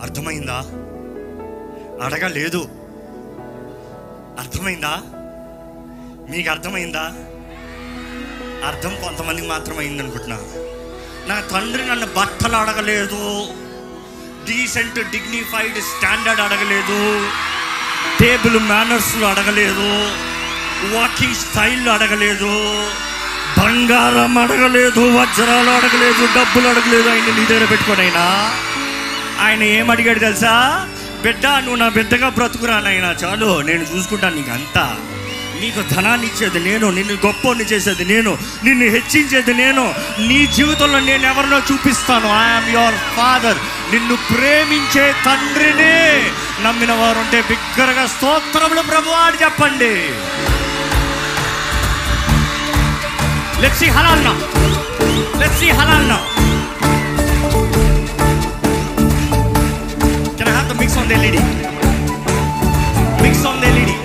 అర్థమైందా అడగలేదు అర్థమైందా మీకు అర్థమైందా అర్థం కొంతమందికి మాత్రం అయింది అనుకుంటున్నా నా తండ్రి నన్ను బట్టలు అడగలేదు డీసెంట్ డిగ్నిఫైడ్ స్టాండర్డ్ అడగలేదు టేబుల్ మేనర్స్లు అడగలేదు వాకింగ్ స్టైల్ అడగలేదు బంగారం అడగలేదు వజ్రాలు అడగలేదు డబ్బులు అడగలేదు ఆయన నీ దగ్గర పెట్టుకోనైనా ఆయన ఏం అడిగాడు తెలుసా బిడ్డ నువ్వు నా బిడ్డగా బ్రతుకురా నాయనా చాలు నేను చూసుకుంటాను నీకు అంతా నీకు ధనాన్ని ఇచ్చేది నేను నిన్ను గొప్పని చేసేది నేను నిన్ను హెచ్చించేది నేను నీ జీవితంలో నేను ఎవరినో చూపిస్తాను ఐఎమ్ యువర్ ఫాదర్ నిన్ను ప్రేమించే తండ్రిని నమ్మిన వారు ఉంటే బిగ్గరగా స్తోత్రములు ప్రభు అని చెప్పండి లెట్స్ సీ హలాల్ నౌ లెట్స్ సీ హలాల్ now Can I have the mix on the LED? Mix on the LED.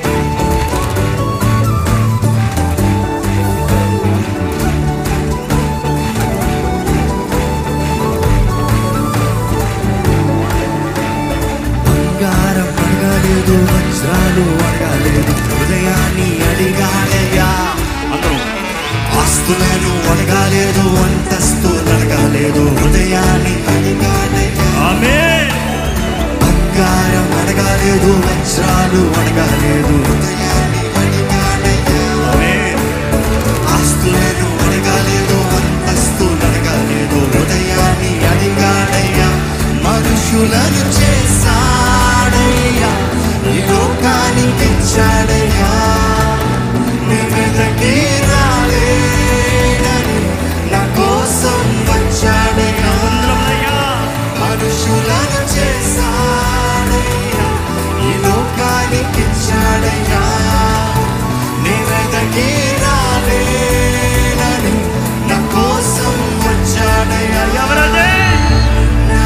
బంగారం అడగలేదు వజ్రాలు అడగలేదు హృదయాన్ని అడిగాడయ్యా అందరూ ఆస్తులను అడగలేదు అంతస్తులు అడగలేదు హృదయాన్ని అడిగాడయ్యా ఆమె బంగారం అడగలేదు వజ్రాలు అడగలేదు హృదయాన్ని అడిగాడయ్యా ఆమె ఆస్తులను అడగలేదు అంతస్తులు అడగలేదు హృదయాన్ని అడిగాడయ్యా మనుషులను చేశాడయ్యా ఈ లోకానికి ఇచ్చాడయ్యా నీ వెనకే రాలేడని నా కోసం వచ్చాడయ్యా వందనములయ్యా మనుషులను చేశాడయ్యా ఈ లోకానికి ఇచ్చాడయ్యా నీ వెనకే రాలేడని నా కోసం వచ్చాడయ్యా ఎవరదే నా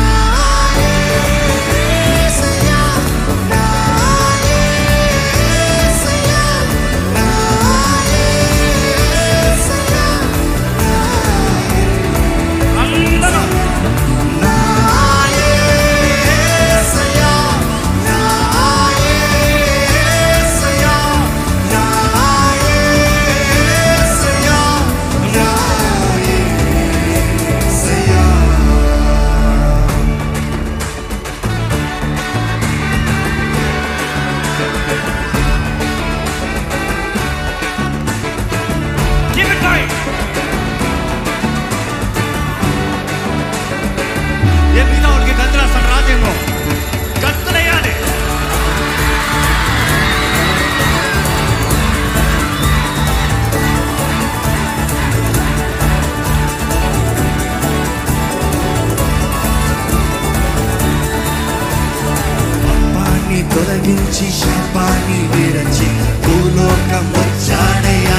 యేసయ్యా, నా యేసయ్యా, నా యేసయ్యా, అందరూ నా యేసయ్యా, నా యేసయ్యా, నా యేసయ్యా, నా యేసయ్యా. Keep it going. ఏ మీద వాడికి గంతులు అసలు రాదేమో గంతులయ్యాలి పాపాన్ని తొలగించి శాపాన్ని విరచి భూలోకం వచ్చాడయ్యా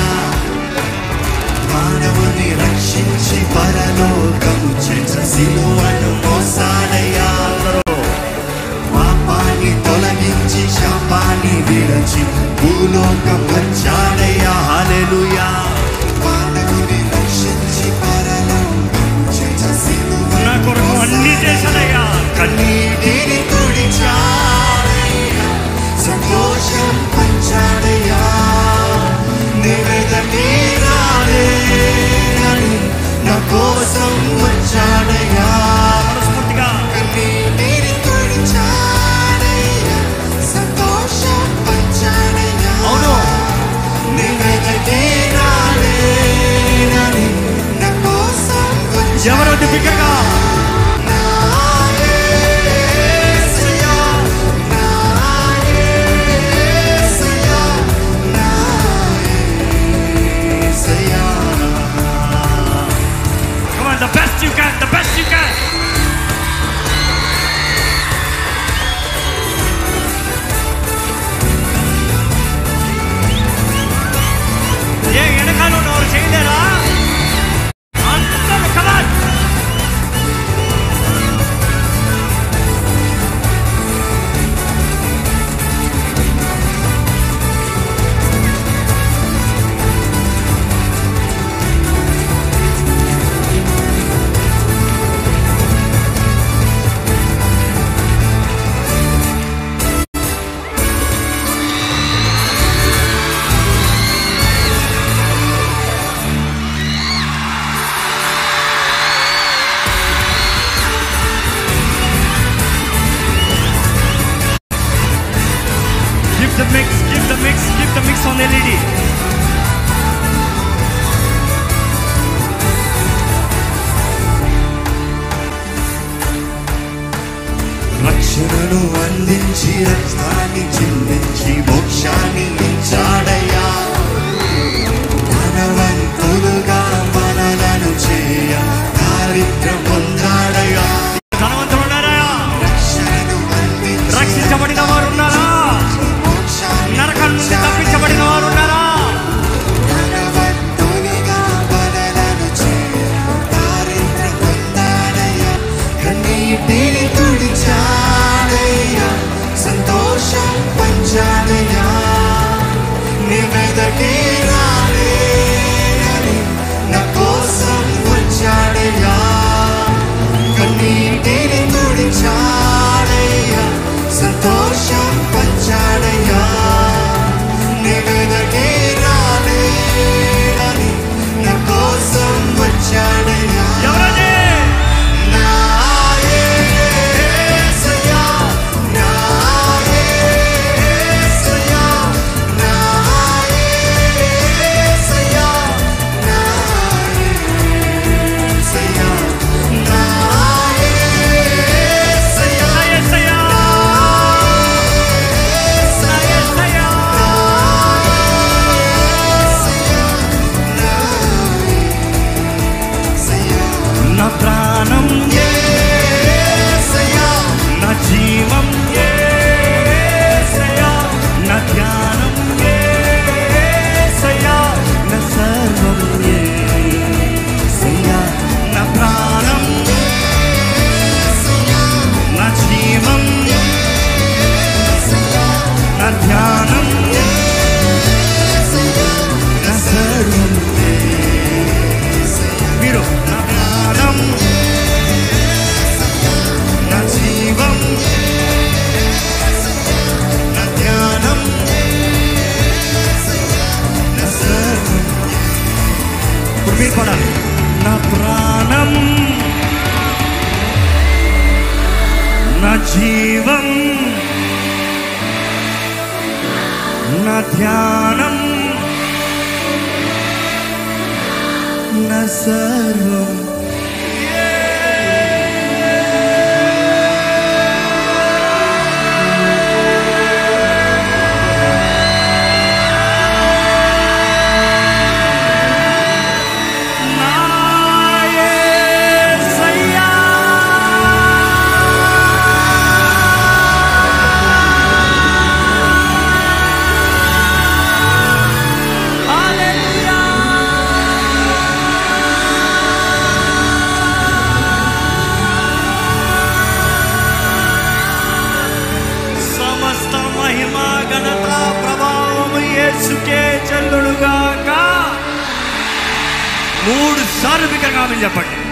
మానవుని రక్షించి పరలోకము చేస సిలువను మోసాడయ్యా పాపాన్ని తొలగించి శాపాన్ని విరచి భూలోకం వచ్చాడయ్యా హల్లెలూయా మానవుని రక్షించి పరలోకము చేస సిలువను నా కొరకు అన్ని చేశాడయ్యా కన్నీటిని తుడిచాడయ్యా సంతోషం పంచాడయ్యా నివేదకి రాలేనని నా కోసం వచ్చాడయ్యా మనస్ఫూర్తిగా కన్నీటిని తుడిచాడయ్యా సంతోషం పంచాడయ్యా అవును నివేదకి రాలేనని నా కోసం ఎవరొద్దు బిగ్గరగా నా యేసయ్యా ఉంది ఎల్ఈడి రక్షణను అందించి రక్తాన్ని చిందించి మోక్షాన్ని ఇచ్చాడయ్యా ధనవంతులుగా మనలను చేయ దారిద్ర్యం పొందాడయ్యా ధనవంతులు ఉన్నారా రక్షణను అందించి రక్షించబడిన వారు ఉన్నారా మోక్షాన్ని నరకం నుండి తప్పించబడిన వారు ఉన్నారా ధనవంతులుగా మనలను చేయ దారిద్ర్యం పొందాడయ్యా కన్నీటిని తుడిచాడయ్యా సంతోషం పంచాడయ్యా నీ మీదకి రాలేనని నా కోసం వచ్చాడయ్యా కన్నీటిని తుడిచాడయ్యా సంతోషం పంచాడయ్యా నీ మీదకి రాలేనని నా కోసం వచ్చాడయ్యా ఎవరది నా యేసయ్యా నా యేసయ్యా నా యేసయ్యా నా యేసయ్యా నా యేసయ్యా నా యేసయ్యా. నా యేసయ్యా. నా ప్రాణం యేసయ్యా నా జీవం యేసయ్యా. నా ధ్యానం యేసయ్యా. నా సర్వం యేసయ్యా. నా ప్రాణం నా జీవం నా ధ్యానం నా సర్వం మీరు నా ప్రాణం నా జీవం నా ధ్యానం నా సర్వం ఇప్పుడు మీరు పడాలి నా ప్రాణం నా జీవం నా ధ్యానం నా సర్వం నా యేసయ్యా. హల్లెలూయా. సమస్త మహిమ ఘనత ప్రభావము యేసుకే చెల్లుడుగాక మూడు సార్లు విగ్రహం చెప్పండి